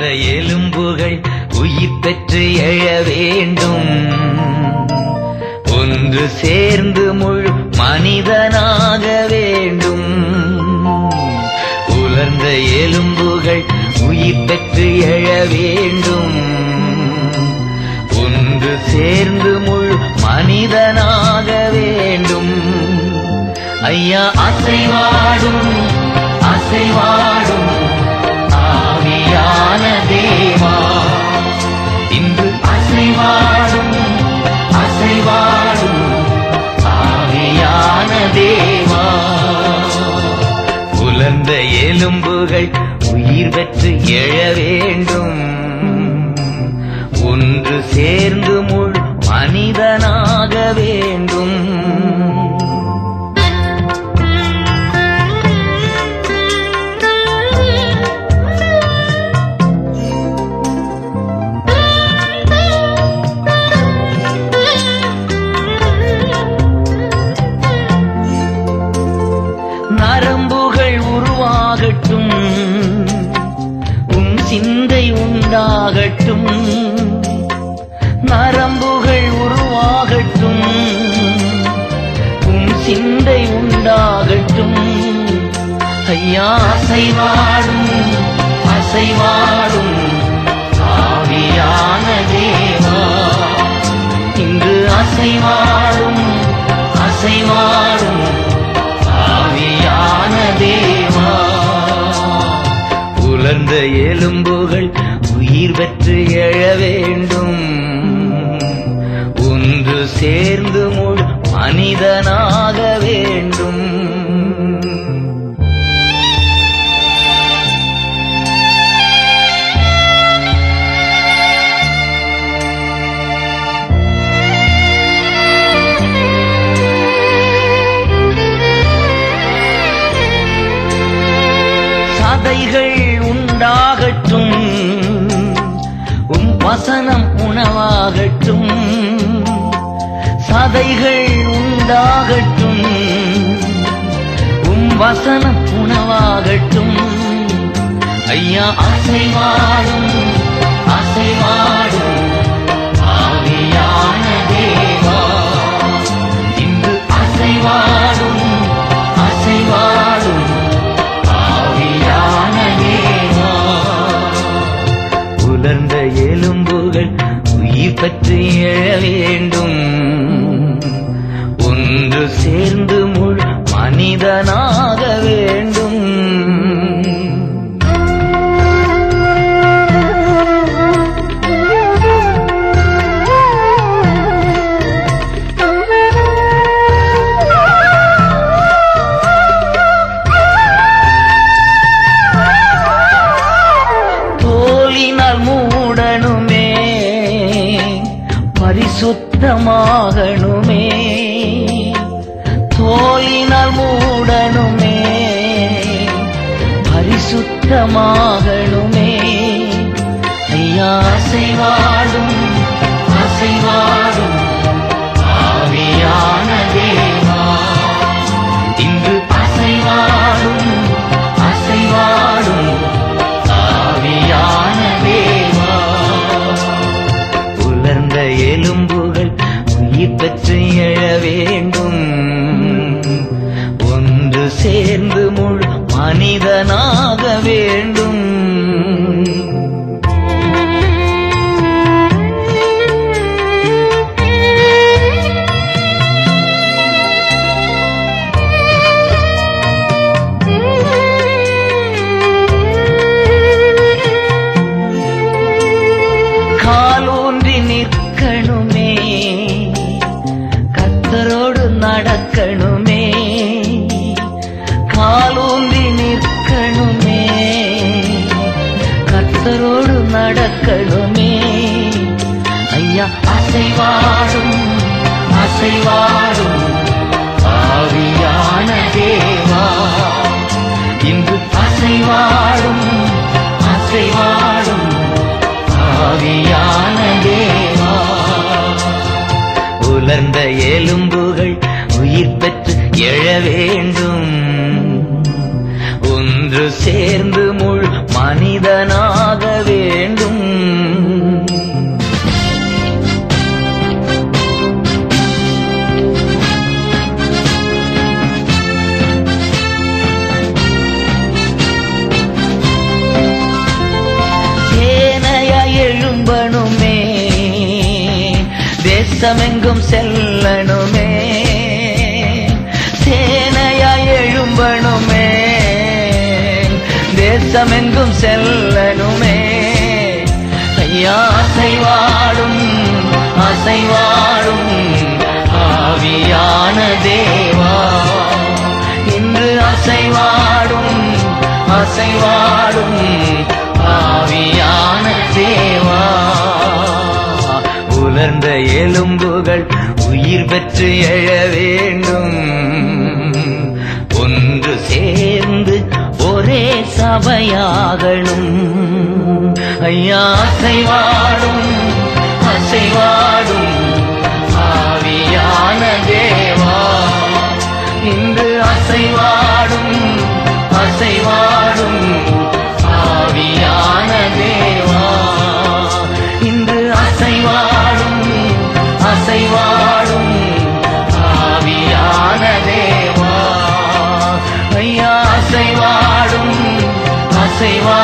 உலர்ந்த எலும்புகள் உயிர் பெற்று எழ வேண்டும் ஒன்று சேர்ந்து முழு மனிதனாக வேண்டும் உலர்ந்த எலும்புகள் உயிர் பெற்று எழ வேண்டும் ஒன்று சேர்ந்து முழு மனிதனாக வேண்டும் ஐயா அசைவாடும் அசைவாடும் ஆவியான தேவா இன்று அசைவாடும் அசைவாடும் ஆவியான தேவா உலர்ந்த எலும்புகள் உயிர் பெற்று எழ வேண்டும் ஒன்று சேர்ந்து முழு மனிதனாக வேண்டும் நரம்புகள் உருவாகட்டும் உன் சிந்தை உண்டாகட்டும் நரம்புகள் உருவாகட்டும் உன் சிந்தை உண்டாகட்டும் ஐயா அசைவாடும் அசைவாடும் ஆவியான தேவா இன்று அசைவாடும் அசைவாடும் ஆவியான தேவா உலர்ந்த எலும்புகள் உயிர் பெற்று எழ வேண்டும் ஒன்று சேர்ந்து முழு மனிதனாக வேண்டும் சதைகள் உண்டாகட்டும் உன் வசனம் உணவாகட்டும் சதைகள் உண்டாகட்டும் உன் வசனம் உணவாகட்டும் ஐயா அசைவாடும் அசைவாடும் ஆவியான தேவா இன்று அசைவாடும் அசைவாடும் ஆவியான தேவா உலர்ந்த எலும்புகள் உயிர் பற்றி எழ வேண்டும் ஒன்று சேர்ந்து முழு மனிதனாக வேண்டும் தோலினால் மூடணுமே பரிசுத்தமாகணுமே தோலினால் மூடணுமே பரிசுத்தமாகணுமே ஐயா அசைவாடும் அசைவாடும் ஆவியான தேவா இன்று அசைவாடும் அசைவாடும் ஆவியான தேவா உலர்ந்த எலும்புகள் உயிர் பெற்று எழ வேண்டும் ஒன்று சேர்ந்து முழு மனிதனாக வேண்டும் காலூன்றி நிற்கணுமே கத்தரோடு நடக்கணுமே காலூன்றி நிற்கணுமே கத்தரோடு நடக்கணுமே ஐயா அசைவாடும் அசைவாடும் ஆவியான தேவா இன்று அசைவாடும் அசைவாடும் ஆவியான தேவா உலர்ந்த எலும்புகள் உயிர் பெற்று எழ வேண்டும் ஒன்று சேர்ந்து முழு மனிதனாக வேண்டும் தேசமெங்கும் செல்லணுமே சேனையாய் எழும்பணுமே தேசமெங்கும் செல்லணுமே ஐயா அசைவாடும் அசைவாடும் ஆவியான தேவா இன்று அசைவாடும் அசைவாடும் ஆவியான தேவா உலர்ந்த எலும்புகள் உயிர் பெற்று எழ வேண்டும் ஒன்று சேர்ந்து ஒரே சபையாகணும் ஐயா அசைவாடும் அசைவாடும் ஆவியான தேவா இன்று அசைவாடும் அசைவாடும் ஆவியான தேவா இன்று அசைவாடும் அசைவாடும் ஆவியான தேவா ஐயா அசைவாடும் அசைவாடும்